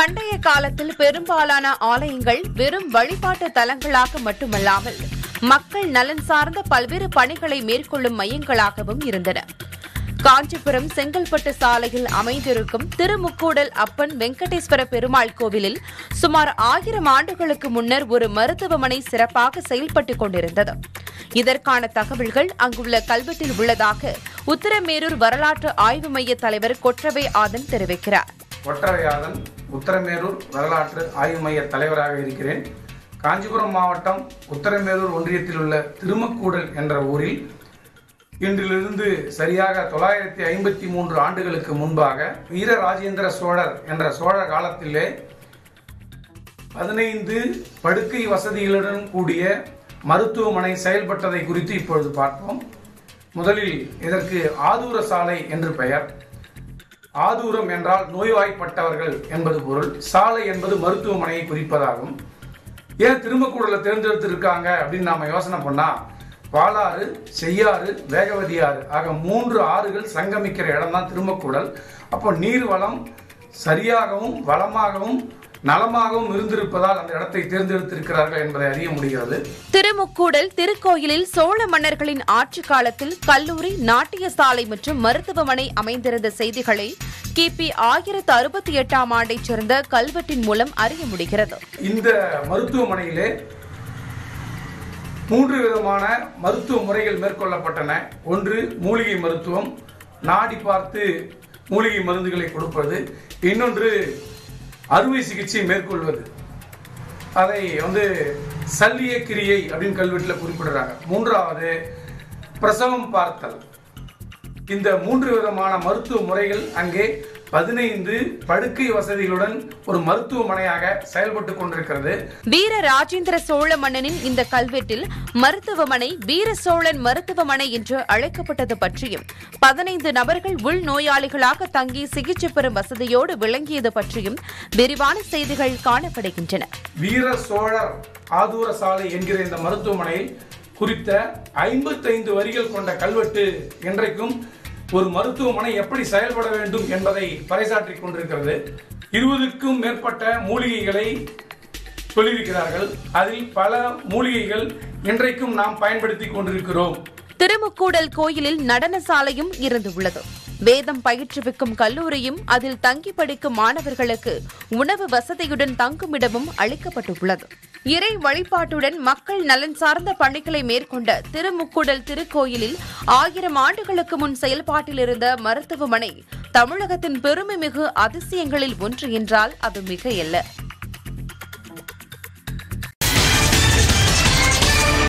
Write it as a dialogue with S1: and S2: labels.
S1: பண்டைய காலத்தில் பெரும்பாலான ஆலயங்கள் வெறும் வழிபாட்டு தலங்களாக மட்டுமல்லாமல் மக்கள் நலன் சார்ந்த பல்வேறு பணிகளை மேற்கொள்ளும் மையங்களாகவும் இருந்தன காஞ்சிபுரம் செங்கல்பட்டு சாலையில் அமைந்திருக்கும் திருமுக்கூடல் அப்பன் வெங்கடேஸ்வர பெருமாள் கோவிலில் சுமார் ஆயிரம் ஆண்டுகளுக்கு முன்னர் ஒரு மருத்துவமனை சிறப்பாக செயல்பட்டுக் கொண்டிருந்தது இதற்கான தகவல்கள் அங்குள்ள கல்வெட்டில் உள்ளதாக உத்தரமேரூர் வரலாற்று ஆய்வு மைய தலைவர் கொற்றவை ஆதன் தெரிவிக்கிறார்
S2: ஒற்றரையாதன் உத்தரமேரூர் வரலாற்று ஆய்வு மைய தலைவராக இருக்கிறேன் காஞ்சிபுரம் மாவட்டம் உத்தரமேரூர் ஒன்றியத்தில் உள்ள திருமக்கூடல் என்ற ஊரில் இன்றிலிருந்து சரியாக தொள்ளாயிரத்தி ஐம்பத்தி மூன்று ஆண்டுகளுக்கு முன்பாக வீர ராஜேந்திர சோழர் என்ற சோழ காலத்திலே பதினைந்து படுக்கை வசதிகளுடன் கூடிய மருத்துவமனை செயல்பட்டதை குறித்து இப்பொழுது பார்ப்போம் முதலில் இதற்கு ஆதூர சாலை என்று பெயர் ஆதூரம் என்றால் நோய்வாய்ப்பட்டவர்கள் என்பது பொருள் சாலை என்பது மருத்துவமனையை குறிப்பதாகும் ஏன் திரும்பக்கூடல தேர்ந்தெடுத்திருக்காங்க அப்படின்னு நாம யோசனை பண்ணா பாலாறு செய்யாறு வேகவதி ஆறு ஆக மூன்று ஆறுகள் சங்கமிக்கிற இடம் தான் திரும்பக்கூடல் அப்போ நீர் வளம் சரியாகவும் வளமாகவும் நலமாகவும் இருந்திருப்பதால் அந்த இடத்தை தேர்ந்தெடுத்திருக்கிறார்கள் என்பதை அறிய முடிகிறது
S1: திருமுக்கூடல் திருக்கோயிலில் சோழ மன்னர்களின் ஆட்சி காலத்தில் கல்லூரி நாட்டிய சாலை மற்றும் மருத்துவமனை அமைந்திருந்த செய்திகளை கிபி ஆயிரத்து அறுபத்தி எட்டாம் ஆண்டைச் சேர்ந்த கல்வெட்டின் மூலம் அறிய முடிகிறது
S2: இந்த மருத்துவமனையிலே மூன்று விதமான மருத்துவ முறைகள் மேற்கொள்ளப்பட்டன ஒன்று மூலிகை மருத்துவம் நாடி பார்த்து மூலிகை மருந்துகளை கொடுப்பது இன்னொன்று அறுவை சிகிச்சை மேற்கொள்வது அதை வந்து சல்லிய கிரியை அப்படின்னு கல்வெட்டில் குறிப்பிடுறாங்க மூன்றாவது பிரசவம் பார்த்தல் இந்த மூன்று விதமான மருத்துவ முறைகள் அங்கே பதினைந்து படுக்கை வசதிகளுடன் ஒரு மருத்துவமனையாக செயல்பட்டு கொண்டிருக்கிறது
S1: வீர ராஜேந்திர சோழ மன்னனின் இந்த கல்வெட்டில் மருத்துவமனை வீர சோழன் மருத்துவமனை என்று அழைக்கப்பட்டது பற்றியும் பதினைந்து நபர்கள் உள் நோயாளிகளாக தங்கி சிகிச்சை பெறும் வசதியோடு விளங்கியது பற்றியும் விரிவான செய்திகள் காணப்படுகின்றன
S2: வீர சோழர் ஆதூர சாலை என்கிற இந்த மருத்துவமனையில் குறித்த ஐம்பத்தைந்து வரிகள் கொண்ட கல்வெட்டு என்றைக்கும் ஒரு மருத்துவமனை எப்படி செயல்பட வேண்டும் என்பதை பறைசாற்றிக் கொண்டிருக்கிறது இருபதுக்கும் மேற்பட்ட மூலிகைகளை சொல்லியிருக்கிறார்கள் அதில் பல மூலிகைகள் இன்றைக்கும் நாம் பயன்படுத்திக் கொண்டிருக்கிறோம்
S1: திருமுக்கூடல் கோயிலில் நடன சாலையும் இருந்துள்ளது வேதம் பயிற்றுவிக்கும் கல்லூரியும் அதில் தங்கி படிக்கும் மாணவர்களுக்கு உணவு வசதியுடன் தங்குமிடமும் அளிக்கப்பட்டுள்ளது இறை வழிபாட்டுடன் மக்கள் நலன் சார்ந்த பணிகளை மேற்கொண்ட திருமுக்கூடல் திருக்கோயிலில் ஆயிரம் ஆண்டுகளுக்கு முன் செயல்பாட்டில் இருந்த மருத்துவமனை தமிழகத்தின் பெருமைமிகு அதிசயங்களில் ஒன்று என்றால் அது மிகையல்ல